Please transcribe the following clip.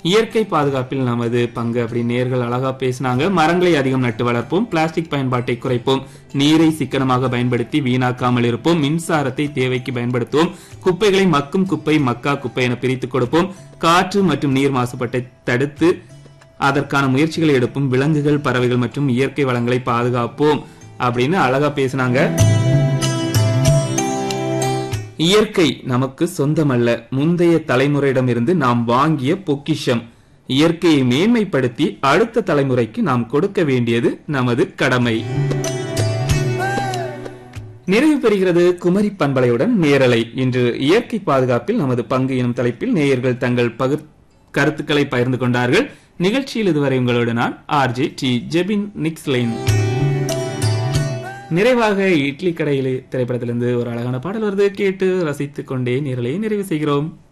இயற்கை பாதுகாப்பில் நமது பங்கு அப்படி நேர்கள் அழகா பேசினாங்க மரங்களை அதிகம் நட்டு வளர்ப்போம் பிளாஸ்டிக் பயன்பாட்டை குறைப்போம் நீரை சிக்கனமாக பயன்படுத்தி வீணாக்காமல் இருப்போம் மின்சாரத்தை தேவைக்கு பயன்படுத்துவோம் குப்பைகளை மக்கும் குப்பை மக்கா குப்பை என பிரித்துக் கொடுப்போம் காற்று மற்றும் நீர் மாசுபாட்டை தடுத்து அதற்கான முயற்சிகளை எடுப்போம் விலங்குகள் பறவைகள் மற்றும் இயற்கை வளங்களை பாதுகாப்போம் அப்படின்னு அழகா பேசினாங்க இயற்கை நமக்கு சொந்தமல்ல முந்தைய தலைமுறையிடமிருந்து நாம் வாங்கிய பொக்கிஷம் இயற்கையை மேன்மைப்படுத்தி அடுத்த தலைமுறைக்கு நாம் கொடுக்க வேண்டியது நமது கடமை நிறைவு பெறுகிறது குமரி பண்பலையுடன் நேரலை இன்று இயற்கை பாதுகாப்பில் நமது பங்கு எனும் தலைப்பில் நேயர்கள் தங்கள் பகிர் கருத்துக்களை பகிர்ந்து கொண்டார்கள் நிகழ்ச்சியில் இதுவரை உங்களோடு நான் ஆர்ஜே டி ஜெபின் நிக்ஸ்லைன் நிறைவாக இட்லி கடையிலே திரைப்படத்திலிருந்து ஒரு அழகான பாடல் வருது கேட்டு ரசித்துக் கொண்டே நேரலை நிறைவு செய்கிறோம்